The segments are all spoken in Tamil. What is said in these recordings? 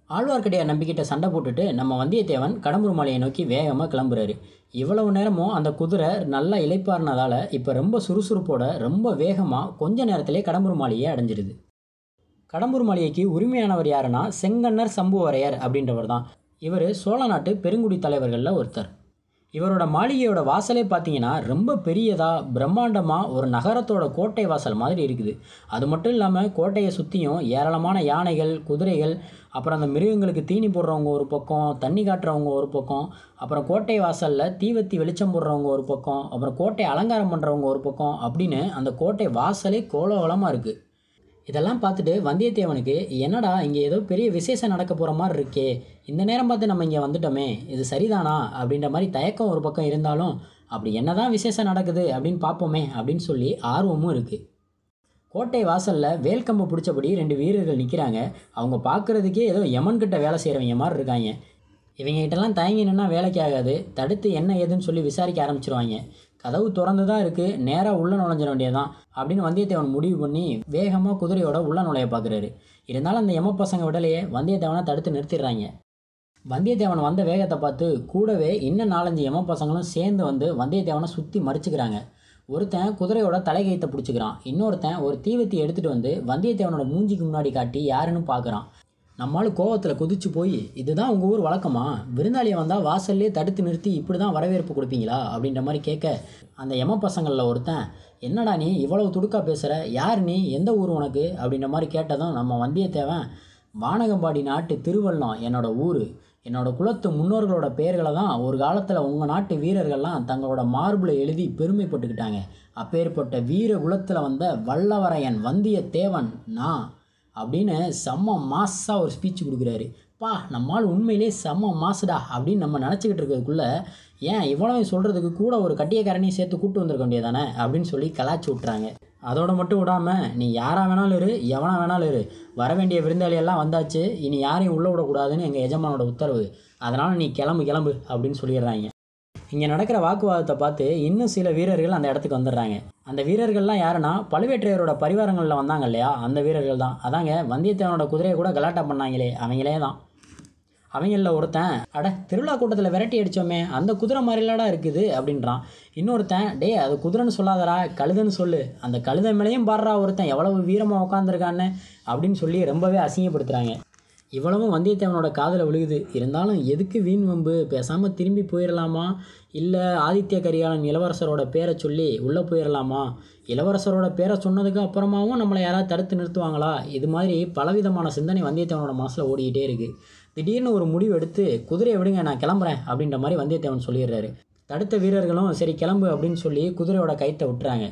ஆழ்வார்க்கடியார் நம்பிக்கிட்ட சண்டை போட்டுட்டு நம்ம வந்தியத்தேவன் கடம்பூர் மலையை நோக்கி வேகமாக கிளம்புறாரு இவ்வளவு நேரமும் அந்த குதிரை நல்லா இளைப்பாறினதால இப்போ ரொம்ப சுறுசுறுப்போட ரொம்ப வேகமாக கொஞ்ச நேரத்திலே கடம்பூர் மாலையை அடைஞ்சிருது கடம்பூர் மாளிகைக்கு உரிமையானவர் யாருன்னா செங்கன்னர் சம்புவரையர் அப்படின்றவர் தான் இவர் சோழ நாட்டு பெருங்குடி தலைவர்களில் ஒருத்தர் இவரோட மாளிகையோட வாசலே பார்த்தீங்கன்னா ரொம்ப பெரியதாக பிரம்மாண்டமாக ஒரு நகரத்தோட கோட்டை வாசல் மாதிரி இருக்குது அது மட்டும் இல்லாமல் கோட்டையை சுற்றியும் ஏராளமான யானைகள் குதிரைகள் அப்புறம் அந்த மிருகங்களுக்கு தீனி போடுறவங்க ஒரு பக்கம் தண்ணி காட்டுறவங்க ஒரு பக்கம் அப்புறம் கோட்டை வாசலில் தீவத்தி வெளிச்சம் போடுறவங்க ஒரு பக்கம் அப்புறம் கோட்டை அலங்காரம் பண்ணுறவங்க ஒரு பக்கம் அப்படின்னு அந்த கோட்டை வாசலே கோலாகலமாக இருக்குது இதெல்லாம் பார்த்துட்டு வந்தியத்தேவனுக்கு என்னடா இங்கே ஏதோ பெரிய விசேஷம் நடக்க போகிற மாதிரி இருக்கே இந்த நேரம் பார்த்து நம்ம இங்கே வந்துட்டோமே இது சரிதானா அப்படின்ற மாதிரி தயக்கம் ஒரு பக்கம் இருந்தாலும் அப்படி என்னதான் விசேஷம் நடக்குது அப்படின்னு பார்ப்போமே அப்படின்னு சொல்லி ஆர்வமும் இருக்குது கோட்டை வாசலில் வேல்கம்பு பிடிச்சபடி ரெண்டு வீரர்கள் நிற்கிறாங்க அவங்க பார்க்குறதுக்கே ஏதோ யமன் கிட்ட வேலை செய்கிறவங்க மாதிரி இருக்காங்க இவங்ககிட்டலாம் தயங்கி நின்னா வேலைக்கு ஆகாது தடுத்து என்ன ஏதுன்னு சொல்லி விசாரிக்க ஆரம்பிச்சிருவாங்க கதவு திறந்து தான் இருக்குது நேராக உள்ளே நுழைஞ்சிட வேண்டியதான் அப்படின்னு வந்தியத்தேவன் முடிவு பண்ணி வேகமாக குதிரையோட உள்ள நுழைய பார்க்குறாரு இருந்தாலும் அந்த எம பசங்க விடலையே வந்தியத்தேவனை தடுத்து நிறுத்திடுறாங்க வந்தியத்தேவன் வந்த வேகத்தை பார்த்து கூடவே இன்னும் நாலஞ்சு எம பசங்களும் சேர்ந்து வந்து வந்தியத்தேவனை சுற்றி மறிச்சுக்கிறாங்க ஒருத்தன் குதிரையோட தலைகைத்தை பிடிச்சிக்கிறான் இன்னொருத்தன் ஒரு தீவத்தி எடுத்துகிட்டு வந்து வந்தியத்தேவனோட மூஞ்சிக்கு முன்னாடி காட்டி யாருன்னு பார்க்குறான் நம்மளும் கோவத்தில் குதிச்சு போய் இதுதான் உங்கள் ஊர் வழக்கமா விருந்தாளியை வந்தால் வாசல்லே தடுத்து நிறுத்தி இப்படி தான் வரவேற்பு கொடுப்பீங்களா அப்படின்ற மாதிரி கேட்க அந்த எம பசங்களில் ஒருத்தன் என்னடா நீ இவ்வளவு துடுக்கா பேசுகிற யார் நீ எந்த ஊர் உனக்கு அப்படின்ற மாதிரி கேட்டதும் நம்ம வந்தியத்தேவன் வானகம்பாடி நாட்டு திருவள்ளம் என்னோட ஊர் என்னோட குலத்து முன்னோர்களோட பெயர்களை தான் ஒரு காலத்தில் உங்கள் நாட்டு வீரர்கள்லாம் தங்களோட மார்பில் எழுதி பெருமைப்பட்டுக்கிட்டாங்க அப்பேற்பட்ட வீர குலத்தில் வந்த வல்லவரையன் வந்தியத்தேவன் நான் அப்படின்னு செம்ம மாஸாக ஒரு ஸ்பீச் கொடுக்குறாரு பா நம்மால் உண்மையிலே செம்ம மாசுடா அப்படின்னு நம்ம நினச்சிக்கிட்டு இருக்கிறதுக்குள்ள ஏன் இவ்வளவு சொல்கிறதுக்கு கூட ஒரு கட்டியக்காரனையும் சேர்த்து கூட்டு வந்திருக்க வேண்டியதானே அப்படின்னு சொல்லி கலாச்சி விட்றாங்க அதோட மட்டும் விடாமல் நீ யாரா வேணாலும் இரு எவனா வேணாலும் இரு வர வேண்டிய விருந்தாளியெல்லாம் வந்தாச்சு இனி யாரையும் உள்ளே விடக்கூடாதுன்னு எங்கள் எஜமானோட உத்தரவு அதனால் நீ கிளம்பு கிளம்பு அப்படின்னு சொல்லிடுறாங்க இங்கே நடக்கிற வாக்குவாதத்தை பார்த்து இன்னும் சில வீரர்கள் அந்த இடத்துக்கு வந்துடுறாங்க அந்த வீரர்கள்லாம் யாருன்னா பழுவேற்றையரோட பரிவாரங்களில் வந்தாங்க இல்லையா அந்த வீரர்கள் தான் அதாங்க வந்தியத்தேவனோட குதிரையை கூட கலாட்டா பண்ணாங்களே அவங்களே தான் அவங்களில் ஒருத்தன் அட திருவிழா கூட்டத்தில் விரட்டி அடித்தோமே அந்த குதிரை மாதிரிலாடா இருக்குது அப்படின்றான் இன்னொருத்தன் டேய் அது குதிரைன்னு சொல்லாதடா கழுதைன்னு சொல்லு அந்த கழுதை மேலேயும் பாடுறா ஒருத்தன் எவ்வளவு வீரமாக உட்காந்துருக்கான்னு அப்படின்னு சொல்லி ரொம்பவே அசிங்கப்படுத்துகிறாங்க இவ்வளவும் வந்தியத்தேவனோட காதில் விழுகுது இருந்தாலும் எதுக்கு வீண் வம்பு பேசாமல் திரும்பி போயிடலாமா இல்லை ஆதித்ய கரிகாலன் இளவரசரோட பேரை சொல்லி உள்ளே போயிடலாமா இளவரசரோட பேரை சொன்னதுக்கு அப்புறமாவும் நம்மளை யாராவது தடுத்து நிறுத்துவாங்களா இது மாதிரி பலவிதமான சிந்தனை வந்தியத்தேவனோட மனசில் ஓடிக்கிட்டே இருக்குது திடீர்னு ஒரு முடிவு எடுத்து குதிரையை விடுங்க நான் கிளம்புறேன் அப்படின்ற மாதிரி வந்தியத்தேவன் சொல்லிடுறாரு தடுத்த வீரர்களும் சரி கிளம்பு அப்படின்னு சொல்லி குதிரையோட கயித்தை விட்டுறாங்க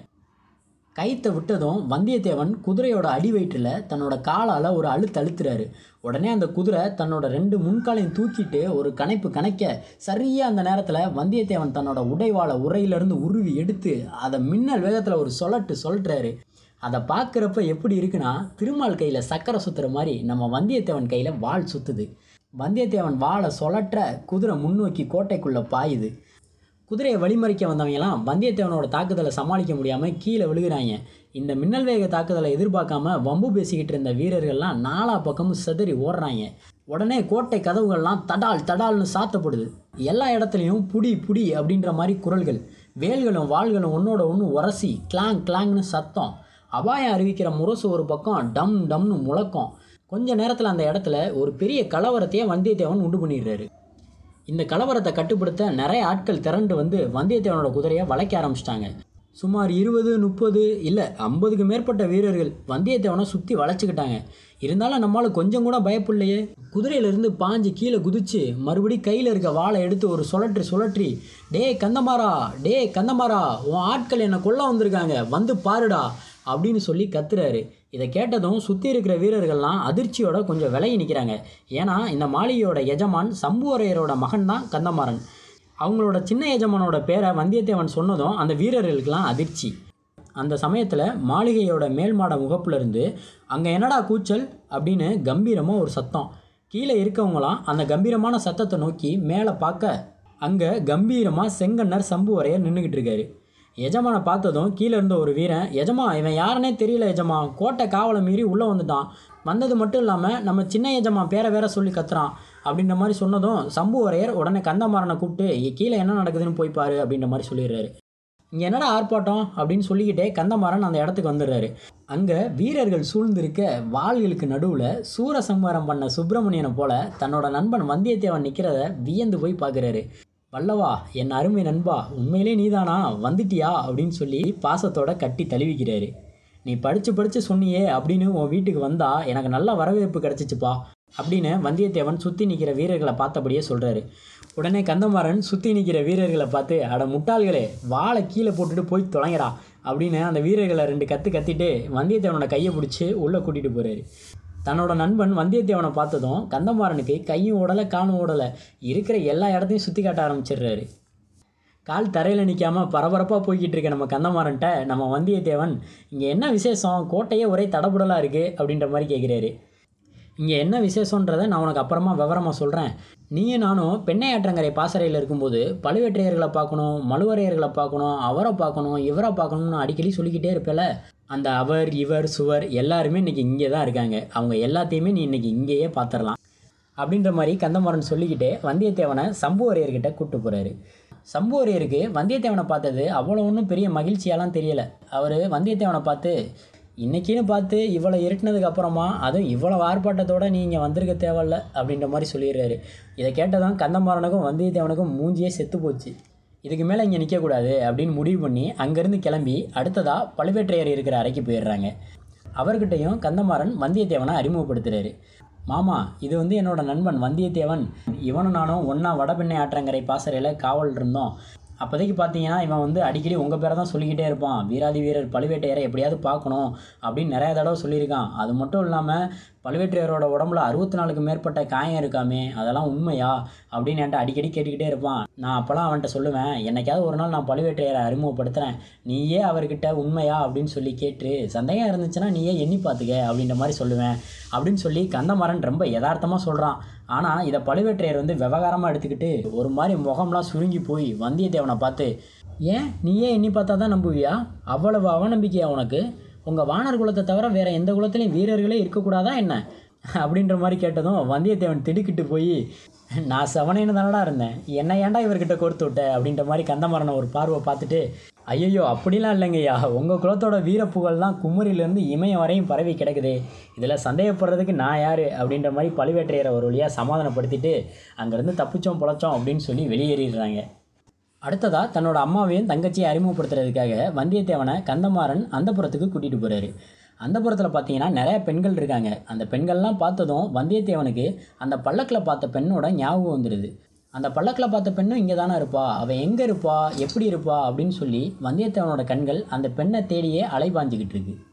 கயித்தை விட்டதும் வந்தியத்தேவன் குதிரையோட அடி வயிற்றில் தன்னோட காலால் ஒரு அழுத்து அழுத்துறாரு உடனே அந்த குதிரை தன்னோட ரெண்டு முன்காலையும் தூக்கிட்டு ஒரு கணைப்பு கணைக்க சரியாக அந்த நேரத்தில் வந்தியத்தேவன் தன்னோட உடைவாளை உரையிலிருந்து உருவி எடுத்து அதை மின்னல் வேகத்தில் ஒரு சொலட்டு சொல்கிறாரு அதை பார்க்குறப்ப எப்படி இருக்குன்னா திருமால் கையில் சக்கரை சுற்றுற மாதிரி நம்ம வந்தியத்தேவன் கையில் வாள் சுற்றுது வந்தியத்தேவன் வாளை சொலற்ற குதிரை முன்னோக்கி கோட்டைக்குள்ளே பாயுது குதிரையை வழிமறிக்க வந்தவங்கலாம் வந்தியத்தேவனோட தாக்குதலை சமாளிக்க முடியாமல் கீழே விழுகிறாங்க இந்த மின்னல் வேக தாக்குதலை எதிர்பார்க்காம வம்பு பேசிக்கிட்டு இருந்த வீரர்கள்லாம் நாலா பக்கமும் சிதறி ஓடுறாங்க உடனே கோட்டை கதவுகள்லாம் தடால் தடால்னு சாத்தப்படுது எல்லா இடத்துலையும் புடி புடி அப்படின்ற மாதிரி குரல்கள் வேல்களும் வாள்களும் ஒன்றோட ஒன்று உரசி கிளாங் கிளாங்னு சத்தம் அபாயம் அறிவிக்கிற முரசு ஒரு பக்கம் டம் டம்னு முழக்கம் கொஞ்ச நேரத்தில் அந்த இடத்துல ஒரு பெரிய கலவரத்தையே வந்தியத்தேவன் உண்டு பண்ணிடுறாரு இந்த கலவரத்தை கட்டுப்படுத்த நிறைய ஆட்கள் திரண்டு வந்து வந்தியத்தேவனோட குதிரையை வளைக்க ஆரம்பிச்சிட்டாங்க சுமார் இருபது முப்பது இல்லை ஐம்பதுக்கு மேற்பட்ட வீரர்கள் வந்தியத்தேவனை சுற்றி வளைச்சிக்கிட்டாங்க இருந்தாலும் நம்மளால் கொஞ்சம் கூட பயப்பில்லையே குதிரையிலிருந்து பாஞ்சு கீழே குதிச்சு மறுபடி கையில் இருக்க வாளை எடுத்து ஒரு சுழற்றி சுழற்றி டேய் கந்தமாரா டேய் கந்தமாரா உன் ஆட்கள் என்னை கொல்ல வந்திருக்காங்க வந்து பாருடா அப்படின்னு சொல்லி கத்துறாரு இதை கேட்டதும் சுற்றி இருக்கிற வீரர்கள்லாம் அதிர்ச்சியோட கொஞ்சம் விலகி நிற்கிறாங்க ஏன்னா இந்த மாளிகையோட எஜமான் சம்புவரையரோட மகன் தான் கந்தமாறன் அவங்களோட சின்ன எஜமானோட பேரை வந்தியத்தேவன் சொன்னதும் அந்த வீரர்களுக்கெல்லாம் அதிர்ச்சி அந்த சமயத்தில் மாளிகையோட மேல் மாட முகப்புல இருந்து அங்கே என்னடா கூச்சல் அப்படின்னு கம்பீரமாக ஒரு சத்தம் கீழே இருக்கவங்களாம் அந்த கம்பீரமான சத்தத்தை நோக்கி மேலே பார்க்க அங்கே கம்பீரமாக செங்கன்னர் சம்புவரையர் நின்றுக்கிட்டு இருக்காரு எஜமானை பார்த்ததும் கீழே இருந்த ஒரு வீரன் எஜமா இவன் யாருன்னே தெரியல எஜமா கோட்டை காவலை மீறி உள்ளே வந்துட்டான் வந்தது மட்டும் இல்லாமல் நம்ம சின்ன எஜமா பேரை வேற சொல்லி கத்துறான் அப்படின்ற மாதிரி சொன்னதும் சம்புவரையர் உடனே கந்தமாறனை கூப்பிட்டு "இங்க கீழே என்ன நடக்குதுன்னு போய் பாரு அப்படின்ற மாதிரி சொல்லிடுறாரு இங்கே என்னடா ஆர்ப்பாட்டம் அப்படின்னு சொல்லிக்கிட்டே கந்தமாறன் அந்த இடத்துக்கு வந்துடுறாரு அங்கே வீரர்கள் சூழ்ந்திருக்க வாள்களுக்கு நடுவில் சூரசம்ஹாரம் பண்ண சுப்பிரமணியனை போல தன்னோட நண்பன் வந்தியத்தேவன் நிற்கிறத வியந்து போய் பார்க்குறாரு வல்லவா என் அருமை நண்பா உண்மையிலே நீதானா வந்துட்டியா அப்படின்னு சொல்லி பாசத்தோட கட்டி தழுவிக்கிறாரு நீ படித்து படித்து சொன்னியே அப்படின்னு உன் வீட்டுக்கு வந்தா எனக்கு நல்ல வரவேற்பு கிடச்சிச்சுப்பா அப்படின்னு வந்தியத்தேவன் சுற்றி நிற்கிற வீரர்களை பார்த்தபடியே சொல்கிறாரு உடனே கந்தமாறன் சுற்றி நிற்கிற வீரர்களை பார்த்து அட முட்டாள்களே வாளை கீழே போட்டுட்டு போய் தொலைங்கடா அப்படின்னு அந்த வீரர்களை ரெண்டு கற்று கத்திட்டு வந்தியத்தேவனோட கையை பிடிச்சி உள்ளே கூட்டிகிட்டு போகிறாரு தன்னோட நண்பன் வந்தியத்தேவனை பார்த்ததும் கந்தமாறனுக்கு கையும் ஓடலை காணும் ஓடலை இருக்கிற எல்லா இடத்தையும் சுற்றி காட்ட ஆரம்பிச்சிடுறாரு கால் தரையில் நிற்காம பரபரப்பாக போய்கிட்டு இருக்க நம்ம கந்தமாறன்ட்ட நம்ம வந்தியத்தேவன் இங்கே என்ன விசேஷம் கோட்டையே ஒரே தடபுடலாக இருக்குது அப்படின்ற மாதிரி கேட்குறாரு இங்கே என்ன விசேஷன்றதை நான் உனக்கு அப்புறமா விவரமாக சொல்கிறேன் நீயும் நானும் பெண்ணையாற்றங்கரை பாசறையில் இருக்கும்போது பழுவேற்றையர்களை பார்க்கணும் மலுவரையர்களை பார்க்கணும் அவரை பார்க்கணும் இவரை பார்க்கணும்னு அடிக்கடி சொல்லிக்கிட்டே இருப்பேல அந்த அவர் இவர் சுவர் எல்லாருமே இன்றைக்கி இங்கே தான் இருக்காங்க அவங்க எல்லாத்தையுமே நீ இன்றைக்கி இங்கேயே பார்த்துடலாம் அப்படின்ற மாதிரி கந்தமாறன் சொல்லிக்கிட்டே வந்தியத்தேவனை சம்புவரையர்கிட்ட கூப்பிட்டு போகிறாரு சம்புவரையருக்கு வந்தியத்தேவனை பார்த்தது அவ்வளோ ஒன்றும் பெரிய மகிழ்ச்சியாலாம் தெரியலை அவர் வந்தியத்தேவனை பார்த்து இன்னைக்குன்னு பார்த்து இவ்வளோ இருட்டினதுக்கு அப்புறமா அதுவும் இவ்வளோ ஆர்ப்பாட்டத்தோட நீ இங்கே வந்திருக்க தேவையில்ல அப்படின்ற மாதிரி சொல்லிடுறாரு இதை கேட்டதான் கந்தமாறனுக்கும் வந்தியத்தேவனுக்கும் மூஞ்சியே செத்து போச்சு இதுக்கு மேலே இங்கே நிற்கக்கூடாது அப்படின்னு முடிவு பண்ணி அங்கேருந்து கிளம்பி அடுத்ததாக பழுவேற்றையர் இருக்கிற அறைக்கு போயிடுறாங்க அவர்கிட்டையும் கந்தமாறன் வந்தியத்தேவனை அறிமுகப்படுத்துறாரு மாமா இது வந்து என்னோட நண்பன் வந்தியத்தேவன் இவனும் நானும் ஒன்றா வடபெண்ணை ஆற்றங்கரை பாசறையில் காவல் இருந்தோம் அப்போதைக்கு பார்த்தீங்கன்னா இவன் வந்து அடிக்கடி உங்கள் பேரை தான் சொல்லிக்கிட்டே இருப்பான் வீராதி வீரர் பழுவேட்டையரை எப்படியாவது பார்க்கணும் அப்படின்னு நிறைய தடவை சொல்லியிருக்கான் அது மட்டும் இல்லாமல் பழுவேற்றையரோட உடம்புல அறுபத்தி நாலுக்கு மேற்பட்ட காயம் இருக்காமே அதெல்லாம் உண்மையா அப்படின்னு என்கிட்ட அடிக்கடி கேட்டுக்கிட்டே இருப்பான் நான் அப்போலாம் அவன்கிட்ட சொல்லுவேன் என்னைக்காவது ஒரு நாள் நான் பழுவேற்றையரை அறிமுகப்படுத்துகிறேன் நீயே அவர்கிட்ட உண்மையா அப்படின்னு சொல்லி கேட்டு சந்தேகம் இருந்துச்சுன்னா நீயே எண்ணி பார்த்துக்க அப்படின்ற மாதிரி சொல்லுவேன் அப்படின்னு சொல்லி கந்தமாறன் ரொம்ப யதார்த்தமாக சொல்கிறான் ஆனால் இதை பழுவேற்றையர் வந்து விவகாரமாக எடுத்துக்கிட்டு ஒரு மாதிரி முகம்லாம் சுருங்கி போய் வந்தியத்தேவனை பார்த்து ஏன் நீயே எண்ணி பார்த்தா தான் நம்புவியா அவ்வளவு அவநம்பிக்கையா உனக்கு உங்கள் வானர் குலத்தை தவிர வேறு எந்த குலத்துலையும் வீரர்களே இருக்கக்கூடாதா என்ன அப்படின்ற மாதிரி கேட்டதும் வந்தியத்தேவன் திடுக்கிட்டு போய் நான் செவனேன்னு தானடா இருந்தேன் என்ன ஏன்டா இவர்கிட்ட கொடுத்து விட்ட அப்படின்ற மாதிரி கந்தமரனை ஒரு பார்வை பார்த்துட்டு ஐயையோ அப்படிலாம் இல்லைங்கய்யா உங்கள் குலத்தோட வீரப்புகழ்லாம் குமரியிலேருந்து இமயம் வரையும் பரவி கிடக்குதே இதில் சந்தேகப்படுறதுக்கு நான் யார் அப்படின்ற மாதிரி பழுவேற்றையரை ஒரு வழியாக சமாதானப்படுத்திட்டு அங்கேருந்து தப்பிச்சோம் பொழைச்சோம் அப்படின்னு சொல்லி வெளியேறிடுறாங்க அடுத்ததாக தன்னோட அம்மாவையும் தங்கச்சியை அறிமுகப்படுத்துறதுக்காக வந்தியத்தேவனை கந்தமாறன் அந்தப்புறத்துக்கு கூட்டிகிட்டு போகிறாரு அந்தப்புறத்தில் பார்த்தீங்கன்னா நிறைய பெண்கள் இருக்காங்க அந்த பெண்கள்லாம் பார்த்ததும் வந்தியத்தேவனுக்கு அந்த பல்லக்கில் பார்த்த பெண்ணோட ஞாபகம் வந்துடுது அந்த பல்லக்கில் பார்த்த பெண்ணும் இங்கே தானே இருப்பா அவள் எங்கே இருப்பா எப்படி இருப்பா அப்படின்னு சொல்லி வந்தியத்தேவனோட கண்கள் அந்த பெண்ணை தேடியே அலைபாஞ்சிக்கிட்டு இருக்கு